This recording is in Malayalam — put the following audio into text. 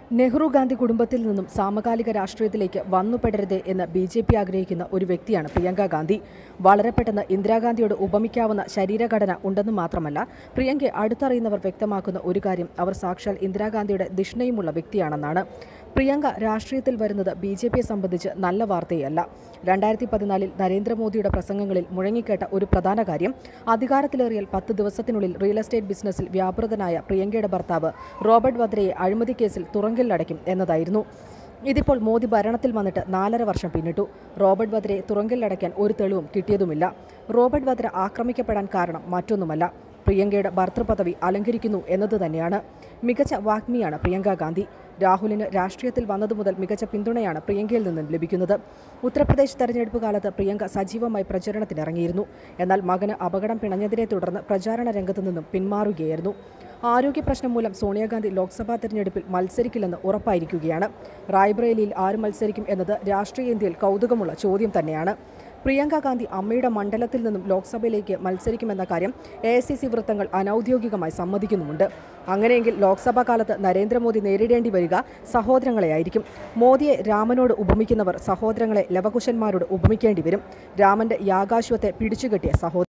നെഹ്റു ഗാന്ധി കുടുംബത്തിൽ നിന്നും സാമകാലിക രാഷ്ട്രീയത്തിലേക്ക് വന്നുപെടരുതേ എന്ന് ബി ജെ പി ആഗ്രഹിക്കുന്ന ഒരു വ്യക്തിയാണ് പ്രിയങ്ക ഗാന്ധി വളരെ പെട്ടെന്ന് ഇന്ദിരാഗാന്ധിയോട് ഉപമിക്കാവുന്ന ശരീരഘടന ഉണ്ടെന്ന് മാത്രമല്ല പ്രിയങ്കയെ അടുത്തറിയുന്നവർ വ്യക്തമാക്കുന്ന ഒരു കാര്യം അവർ സാക്ഷാൽ ഇന്ദിരാഗാന്ധിയുടെ ദിഷ്ണയുമുള്ള വ്യക്തിയാണെന്നാണ് പ്രിയങ്ക രാഷ്ട്രീയത്തിൽ വരുന്നത് ബി ജെ പിയെ സംബന്ധിച്ച് നല്ല വാർത്തയല്ല രണ്ടായിരത്തി പതിനാലിൽ നരേന്ദ്രമോദിയുടെ പ്രസംഗങ്ങളിൽ മുഴങ്ങിക്കേട്ട ഒരു പ്രധാന കാര്യം അധികാരത്തിലേറിയാൽ പത്ത് ദിവസത്തിനുള്ളിൽ റിയൽ എസ്റ്റേറ്റ് ബിസിനസ്സിൽ വ്യാപൃതനായ പ്രിയങ്കയുടെ ഭർത്താവ് റോബർട്ട് വദ്രയെ അഴിമതി കേസിൽ തുറങ്കിലടയ്ക്കും എന്നതായിരുന്നു ഇതിപ്പോൾ മോദി ഭരണത്തിൽ വന്നിട്ട് നാലര വർഷം പിന്നിട്ടു റോബർട്ട് വദ്രയെ തുറങ്കിലടയ്ക്കാൻ ഒരു തെളിവും കിട്ടിയതുമില്ല റോബർട്ട് വദ്ര ആക്രമിക്കപ്പെടാൻ കാരണം മറ്റൊന്നുമല്ല പ്രിയങ്കയുടെ ഭർത്തൃപദവി അലങ്കരിക്കുന്നു എന്നത് തന്നെയാണ് മികച്ച വാഗ്മിയാണ് പ്രിയങ്ക ഗാന്ധി രാഹുലിന് രാഷ്ട്രീയത്തിൽ വന്നതു മുതൽ മികച്ച പിന്തുണയാണ് പ്രിയങ്കയിൽ നിന്നും ലഭിക്കുന്നത് ഉത്തർപ്രദേശ് തെരഞ്ഞെടുപ്പ് കാലത്ത് പ്രിയങ്ക സജീവമായി പ്രചരണത്തിനിറങ്ങിയിരുന്നു എന്നാൽ മകന് അപകടം പിണഞ്ഞതിനെ തുടർന്ന് പ്രചാരണ രംഗത്തു നിന്നും പിന്മാറുകയായിരുന്നു ആരോഗ്യ പ്രശ്നം മൂലം സോണിയാഗാന്ധി ലോക്സഭാ തെരഞ്ഞെടുപ്പിൽ മത്സരിക്കില്ലെന്ന് ഉറപ്പായിരിക്കുകയാണ് റായ്ബ്രേലിയിൽ ആര് മത്സരിക്കും എന്നത് രാഷ്ട്രീയ ഇന്ത്യയിൽ കൗതുകമുള്ള ചോദ്യം തന്നെയാണ് പ്രിയങ്ക ഗാന്ധി അമ്മയുടെ മണ്ഡലത്തിൽ നിന്നും ലോക്സഭയിലേക്ക് മത്സരിക്കുമെന്ന കാര്യം എ ഐ സി സി വൃത്തങ്ങൾ അനൌദ്യോഗികമായി സമ്മതിക്കുന്നുമുണ്ട് അങ്ങനെയെങ്കിൽ ലോക്സഭാ കാലത്ത് നരേന്ദ്രമോദി നേരിടേണ്ടി വരിക സഹോദരങ്ങളെയായിരിക്കും മോദിയെ രാമനോട് ഉപമിക്കുന്നവർ സഹോദരങ്ങളെ ലവകുശന്മാരോട് ഉപമിക്കേണ്ടി വരും രാമന്റെ യാഗാശ്വത്തെ പിടിച്ചുകെട്ടിയ സഹോദരൻ